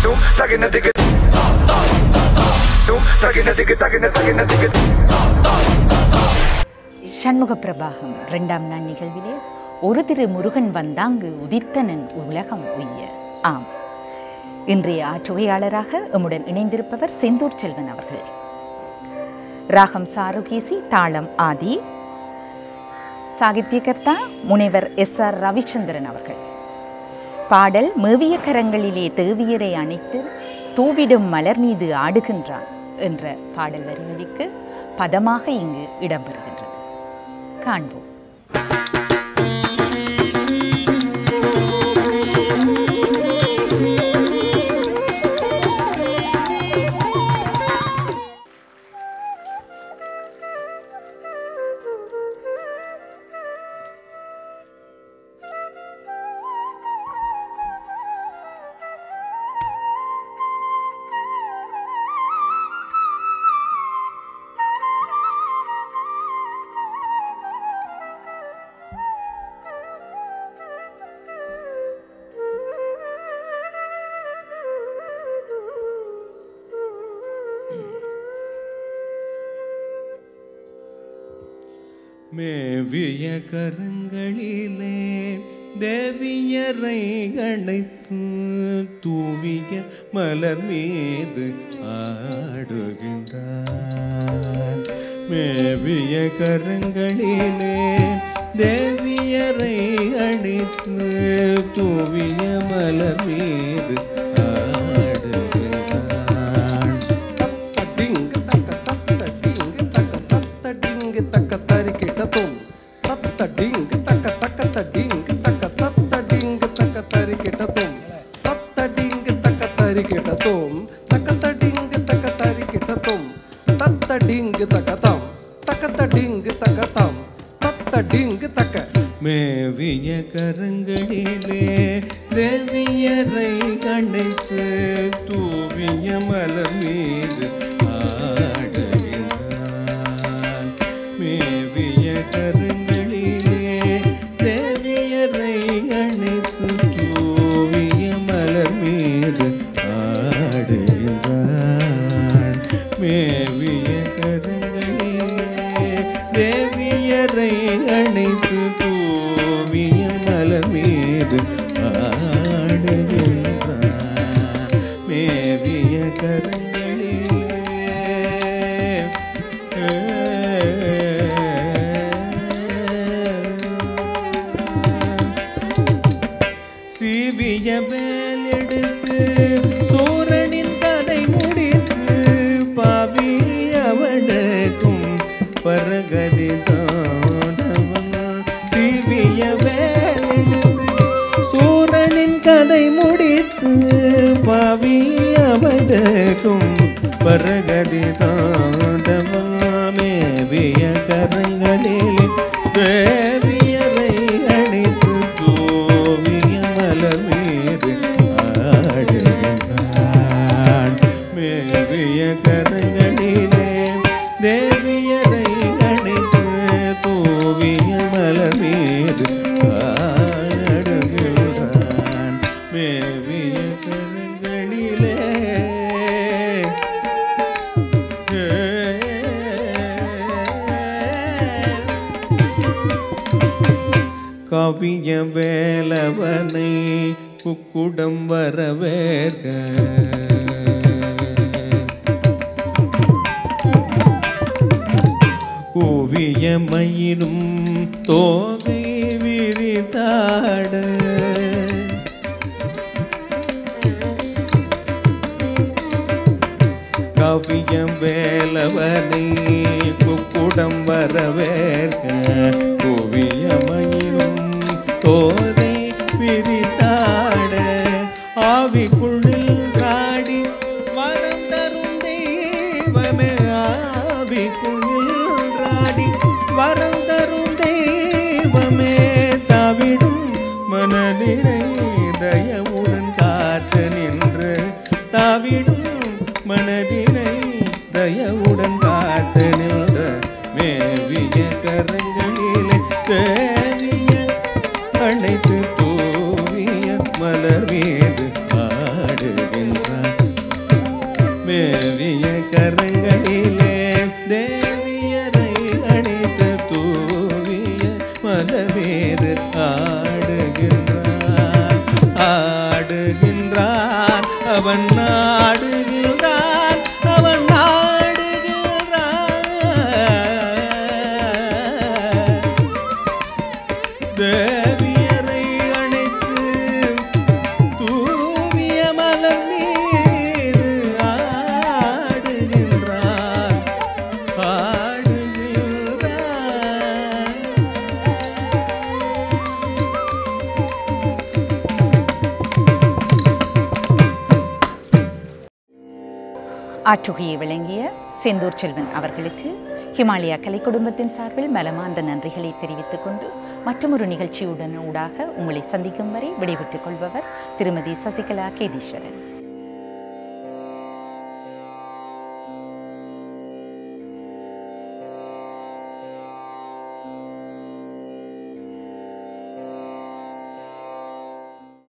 Doom, tagina digga. Doom, tagina digga, tagina tagina digga. Shanmuga பிரபாகம் இரண்டாம் நாள் நிகழ்விலே ஒரு திரு முருகன் வந்தாங்கு உதித்தனன் உலகம் உய்ய ஆம் இன்றைய ஆற்றுவையாளராக எம்முடன் இணைந்திருப்பவர் செந்தூர் செல்வன் அவர்கள் ராகம் சாருகேசி தாளம் ஆதி சாகித்யகர்த்தா முனைவர் எஸ் ஆர் ரவிச்சந்திரன் அவர்கள் பாடல் மேவிய கரங்களிலே தேவியரை அணைத்து தூவிடும் மலர் மீது ஆடுகின்றான் என்ற பாடல் வரிகளுக்கு பதமாக இங்கு இடம்பெறுகின்றது காண்போம் மேவிய கரங்களிலே தேவியரை அணைத்து தூவிய மலர் மீது ஆடுகின்றார் மேவிய கரங்களிலே தேவியரை அணைத்து தூவிய மலர் மீது ஆடுகின்றார் தத்தடிங்கு தக்க தத்தடிங்கு தக்க தத்தடிங்கு தக்க தரிக்கிட்டதும் தத்தடிங்கு தக்க தக்க தடிங்கு தக்க தத்தடிங்கு தக்க தரிக்கிட்டதும் தத்தடிங்கு தக்க தரிக்கிட்டதும் தக்க தடிங்கு தக்க தரிக்கிட்டதும் தத்தடிங்கு தக்கதாம் தக்கத்தடிங்கு தக்கதாம் தத்தடிங்கு தக்க மேவிய கரங்களிலே தேவியரை அணைத்து தூவிய மலர் மீது ஆடுகின்றான் மேவிய கரங்களிலே தேவியரை அணைத்து தூவிய மலர் மீது ஆடுகின்றான் மேவிய கரங்களிலே தேவியரை அணைத்து தூவிய மலர் மீது ஆடுகின்றான் மேவிய கரங்களிலே சீவிய வேல் எடுத்து சூரனின் கதை முடித்து பாவி அவனுக்கும் பரகதி தாண்டவனா சீவிய வேல் எடுத்து சூரனின் கதை முடித்து பாவி அவனுக்கும் பரகதி தாண்டவமேவிய கரங்களில் தேவியரை அணைத்து தூவிய மலர் மீது ஆடுகின்றான் மேவிய கரங்களிலே தேவியரை அணைத்து தூவிய மலர் மீது ஆடுகின்றான் மேவிய கரங்களிலே கவிய வேலவனை குக்குடம் வரவேற்க கூவிய மயிலும் தோகை விரித்தாட கவியம் வேலவனை குக்குடம் வரவேற்க குவியமயிலும் தோதை விரித்தாட ஆவிக்குள்ளில் ராடி வரம் தரும் தெய்வமே ஆவிக்குள்ளில் ராடி வரம் தரும் தெய்வமே தவிடும் மனநிறை தயவுடன் காத்து நின்று தாவிடும் மனதினை தயவுடன் காத்து நின்ற மேவிய கரங்களிலே தேவிய அழைத்து தூவிய மலர் மீது ஆடுகின்றான் மேவிய கரங்களிலே தேவியரை அணித்து தூவிய மலவேறு ஆடுகின்றான் ஆடுகின்றான் அவன் ஆடுகின்றான் அவன் ஆடுகின்றான் தேவியரை அணைத்து தூவிய மலர் மீது ஆடுகின்றார் ஆடுகின்றார் ஆற்றுகையை விளங்கிய செந்தூர் செல்வன் அவர்களுக்கு ஹிமாலயா கலை குடும்பத்தின் சார்பில் மலமார்ந்த நன்றிகளை தெரிவித்துக் கொண்டு மற்றொரு நிகழ்ச்சியுடன் ஊடாக உங்களை சந்திக்கும் வரை விடைபெற்றுக் கொள்பவர் திருமதி சசிகலா கேதீஸ்வரன்